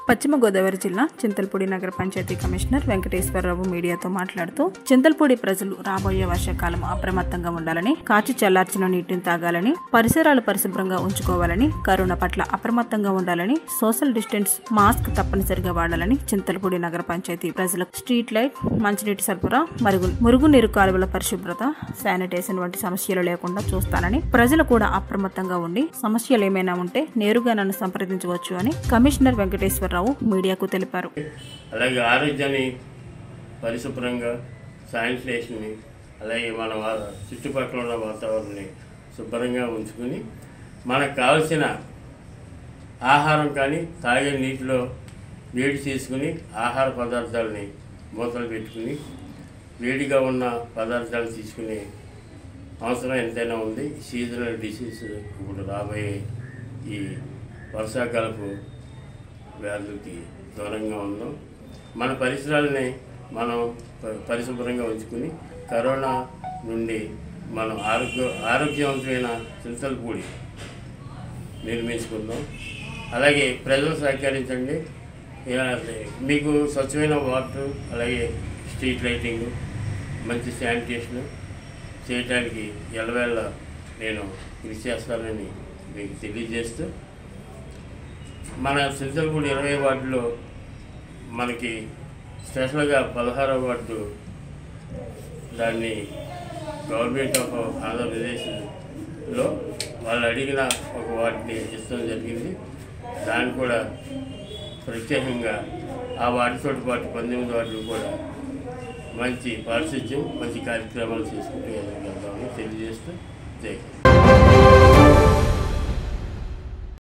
పశ్చిమ గోదావరి జిల్లా చింతల్పూడి నగర పంచాయతీ కమిషనర్ వెంకటేశ్వరరావు మీడియాతో మాట్లాడుతూ చింతల్పూడి ప్రజలు రాబోయే వర్షాకాలం అప్రమత్తంగా ఉండాలని కాచి చల్లార్చిన నీటిని తాగాలని పరిసరాలు పరిశుభ్రంగా ఉంచుకోవాలని కరోనా పట్ల అప్రమత్తంగా ఉండాలని సోషల్ డిస్టెన్స్ మాస్క్ తప్పనిసరిగా వాడాలని చింతల్పూడి నగర పంచాయతీ ప్రజలకు స్ట్రీట్ లైట్ మంచినీటి సరఫరా మరుగు మురుగునీరు కాలువల పరిశుభ్రత శానిటేషన్ వంటి సమస్యలు లేకుండా చూస్తానని ప్రజలు కూడా అప్రమత్తంగా ఉండి సమస్యలు ఏమైనా ఉంటే నేరుగా నన్ను సంప్రదించవచ్చు అని కమిషనర్ వెంకటేశ్వరరావు మీడియాకు తెలిపారు అలాగే ఆరోగ్యాన్ని పరిశుభ్రంగా శానిటేషన్ని అలాగే మన వా- చుట్టుపక్కల ఉన్న వాతావరణాన్ని శుభ్రంగా ఉంచుకుని మనకు కావలసిన ఆహారం కానీ తాగే నీటిలో వేడి చేసుకుని ఆహార పదార్థాలని మూతలు పెట్టుకుని వేడిగా ఉన్న పదార్థాలు తీసుకునే అవసరం ఎంతైనా ఉంది సీజనల్ డిసీజ్ ఇప్పుడు రాబోయే ఈ వర్షాకాలపు వ్యాధులకి దూరంగా ఉందాం మన పరిసరాలని మనం ప- పరిశుభ్రంగా ఉంచుకుని కరోనా నుండి మనం ఆరోగ్య ఆరోగ్యవంతమైన చింతలపూడి నిర్మించుకుందాం అలాగే ప్రజలు సహకరించండి ఇలా మీకు స్వచ్ఛమైన వాటర్ అలాగే స్ట్రీట్ లైటింగ్ మంచి శానిటేషన్ చేయడానికి ఎల్లవేళ నేను కృషి చేస్తానని మీకు తెలియజేస్తూ మన చింతలపూడి ఇరవై వార్డులో మనకి స్పెషల్గా పదహారో వార్డు దాన్ని గవర్నమెంట్ ఆఫ్ ఆంధ్రప్రదేశ్లో వాళ్ళు అడిగిన ఒక వాటిని ఇష్టం జరిగింది దాన్ని కూడా ప్రత్యేకంగా ఆ వాటితో పాటు పంతొమ్మిది వాటిని కూడా మంచి పారిశుద్ధ్యం మంచి కార్యక్రమాలు చేసుకుంటూ వెళ్దామని తెలియజేస్తూ జై హింద్.